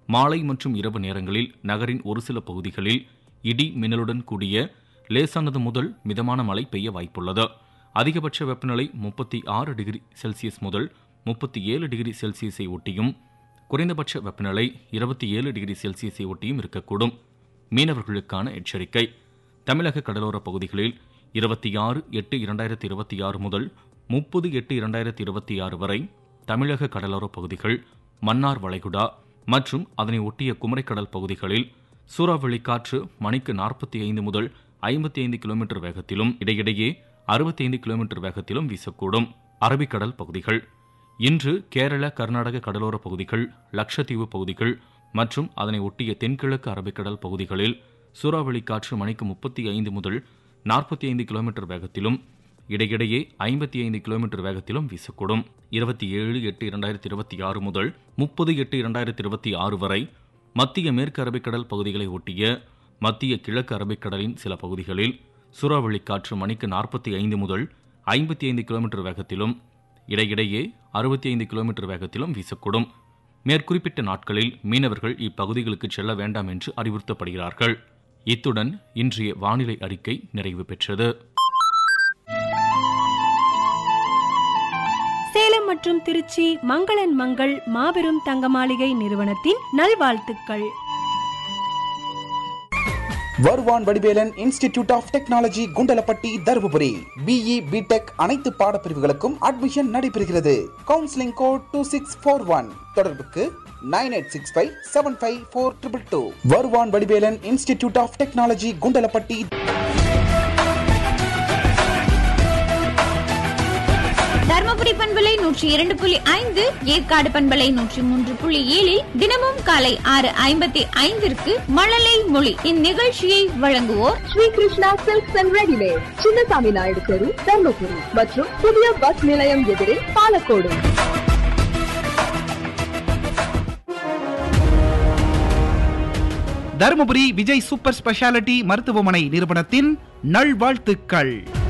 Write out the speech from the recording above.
மாலை மற்றும் இரவு நேரங்களில் நகரின் ஒரு சில பகுதிகளில் இடி மின்னலுடன் கூடிய லேசானது முதல் மிதமான மழை பெய்ய வாய்ப்புள்ளது அதிகபட்ச வெப்பநிலை முப்பத்தி ஆறு டிகிரி செல்சியஸ் முதல் முப்பத்தி ஏழு டிகிரி செல்சியஸை ஒட்டியும் குறைந்தபட்ச வெப்பநிலை இருபத்தி ஏழு டிகிரி செல்சியஸை ஒட்டியும் இருக்கக்கூடும் மீனவர்களுக்கான எச்சரிக்கை தமிழக கடலோர பகுதிகளில் இருபத்தி ஆறு எட்டு இரண்டாயிரத்தி இருபத்தி ஆறு முதல் முப்பது எட்டு இரண்டாயிரத்தி இருபத்தி ஆறு வரை தமிழக கடலோர பகுதிகள் மன்னார் வளைகுடா மற்றும் அதனை ஒட்டிய குமரிக்கடல் பகுதிகளில் சூறாவளி காற்று மணிக்கு நாற்பத்தி ஐந்து முதல் ஐம்பத்தி ஐந்து கிலோமீட்டர் வேகத்திலும் இடையிடையே அறுபத்தி ஐந்து கிலோமீட்டர் வேகத்திலும் வீசக்கூடும் அரபிக்கடல் பகுதிகள் இன்று கேரள கர்நாடக கடலோர பகுதிகள் லட்சத்தீவு பகுதிகள் மற்றும் அதனை ஒட்டிய தென்கிழக்கு அரபிக்கடல் பகுதிகளில் சூறாவளி காற்று மணிக்கு முப்பத்தி ஐந்து முதல் நாற்பத்தி ஐந்து கிலோமீட்டர் வேகத்திலும் இடையிடையே ஐம்பத்தி ஐந்து கிலோமீட்டர் வேகத்திலும் வீசக்கூடும் இருபத்தி ஏழு எட்டு இரண்டாயிரத்தி இருபத்தி ஆறு முதல் முப்பது எட்டு இரண்டாயிரத்தி இருபத்தி ஆறு வரை மத்திய மேற்கு அரபிக்கடல் பகுதிகளை ஒட்டிய மத்திய கிழக்கு அரபிக்கடலின் சில பகுதிகளில் சூறாவளி காற்று மணிக்கு நாற்பத்தி ஐந்து முதல் ஐம்பத்தி ஐந்து கிலோமீட்டர் வேகத்திலும் இடையிடையே அறுபத்தி ஐந்து கிலோமீட்டர் வேகத்திலும் வீசக்கூடும் மேற்குறிப்பிட்ட நாட்களில் மீனவர்கள் இப்பகுதிகளுக்கு செல்ல வேண்டாம் என்று அறிவுறுத்தப்படுகிறார்கள் இத்துடன் இன்றைய வானிலை அறிக்கை நிறைவு பெற்றது சேலம் மற்றும் திருச்சி மங்களன் மங்கள் மாபெரும் தங்க மாளிகை நிறுவனத்தின் நல்வாழ்த்துக்கள் Varuvan Vadivelan institute of technology Kundalapatti Dharmapuri BE BTech அனைத்து பாடப்பிரிவுகளுக்கும் அட்மிஷன் நடைபெறுகிறது counselling code two six four one தொடர்புக்கு nine eight six five seven five four triple two Varuvan Vadivelan institute of technology Kundalapatti Dharmapuri பண்பலை நூற்றி இரண்டு புள்ளி ஐந்து ஏற்காடு பண்பலை நூற்றி மூன்று புள்ளி ஏழில் தினமும் காலை ஆறு ஐம்பத்தி ஐந்திற்கு மழலை மொழி இந்நிகழ்ச்சியை வழங்குவோர் Sri Krishna silks and readymade Chinnasamy Naidu தெரு தர்மபுரி மற்றும் புதிய பஸ் நிலையம் எதிரே பாலக்கோடு தருமபுரி விஜய் சூப்பர் ஸ்பெஷாலிட்டி மருத்துவமனை நிறுவனத்தின் நல்வாழ்த்துக்கள்